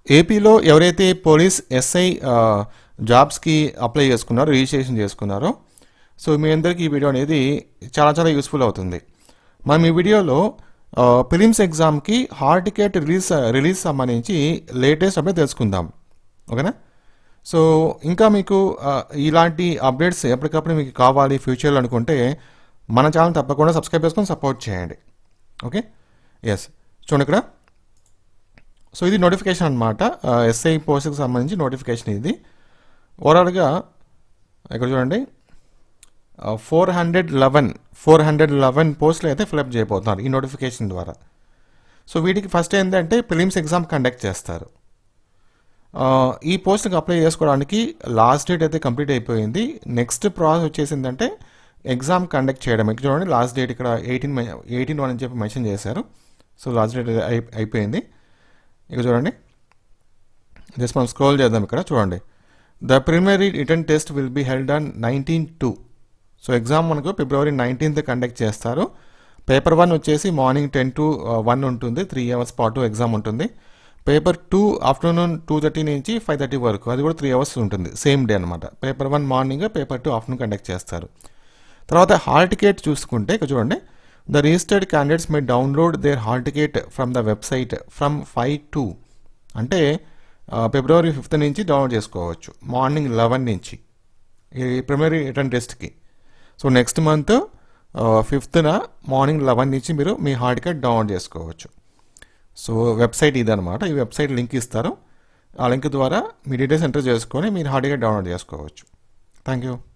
ఏపీలో ఎవరైతే police SI జాబ్స్కి అప్లై చేసుకున్నారో రిజిస్ట్రేషన్ చేసుకున్నారో సో మీ అందరికీ ఈ వీడియో అనేది చాలా చాలా యూస్ఫుల్ అవుతుంది మనం ఈ వీడియోలో ఫిలిమ్స్ ఎగ్జామ్కి హాల్ టికెట్ రిలీజ్ రిలీజ్ సంబంధించి లేటెస్ట్ అప్డేట్ తెలుసుకుందాం ఓకేనా సో ఇంకా మీకు ఆ, ఇలాంటి అప్డేట్స్ ఎప్పటికప్పుడు మీకు కావాలి ఫ్యూచర్లో అనుకుంటే మన ఛానల్ తప్పకుండా సబ్స్క్రైబ్ చేసుకొని సపోర్ట్ చేయండి ఓకే ఎస్ చూడండి ఇక్కడ సో ఇది నోటిఫికేషన్ అనమాట ఎస్ఐ పోస్ట్కి సంబంధించి నోటిఫికేషన్ ఇది ఓవరాల్గా ఇక్కడ చూడండి four hundred eleven four hundred eleven పోస్టులు అయితే ఫిలప్ చేయబోతున్నారు ఈ నోటిఫికేషన్ ద్వారా సో వీటికి ఫస్ట్ ఏంటంటే ఫిలిమ్స్ ఎగ్జామ్ కండక్ట్ చేస్తారు ఆ, ఈ పోస్ట్కి అప్లై చేసుకోవడానికి లాస్ట్ డేట్ అయితే కంప్లీట్ అయిపోయింది నెక్స్ట్ ప్రాసెస్ వచ్చేసిందంటే ఎగ్జామ్ కండక్ట్ చేయడం ఇక్కడ చూడండి లాస్ట్ డేట్ ఇక్కడ ఎయిటీన్ ఎయిటీన్ వన్ అని చెప్పి మెన్షన్ చేశారు సో లాస్ట్ డేట్ అయి అయిపోయింది ఇక చూడండి జస్ట్ మనం స్క్రోల్ చేద్దాం ఇక్కడ చూడండి the preliminary written test will be held on nineteen two so exam మనకు ఫిబ్రవరి నైన్టీన్త్ కండక్ట్ చేస్తారు పేపర్ వన్ వచ్చేసి మార్నింగ్ టెన్ టు వన్ ఉంటుంది త్రీ అవర్స్ పాటు ఎగ్జామ్ ఉంటుంది paper two afternoon two thirty నుంచి ఫైవ్ థర్టీ వరకు అది కూడా త్రీ అవర్స్ ఉంటుంది సేమ్ డే అనమాట paper one morning paper two afternoon conduct చేస్తారు తర్వాత హాల్ టికెట్ చూసుకుంటే ఇక్కడ చూడండి the registered candidates may download their hall ticket from the website from five to అంటే ఆ, ఫిబ్రవరి ఫిఫ్త్ నుంచి డౌన్లోడ్ చేసుకోవచ్చు మార్నింగ్ లెవెన్ నుంచి ఈ ప్రిలిమినరీ రిటర్న్ టెస్ట్కి సో నెక్స్ట్ మంత్ ఫిఫ్త్న మార్నింగ్ లెవెన్ నుంచి మీరు మీ హాల్ టికెట్ డౌన్లోడ్ చేసుకోవచ్చు సో వెబ్సైట్ ఇదనమాట ఈ వెబ్సైట్ లింక్ ఇస్తారు ఆ లింక్ ద్వారా మీ డీటెయిల్స్ ఎంటర్ చేసుకొని మీరు హాల్ టికెట్ డౌన్లోడ్ చేసుకోవచ్చు థ్యాంక్ యూ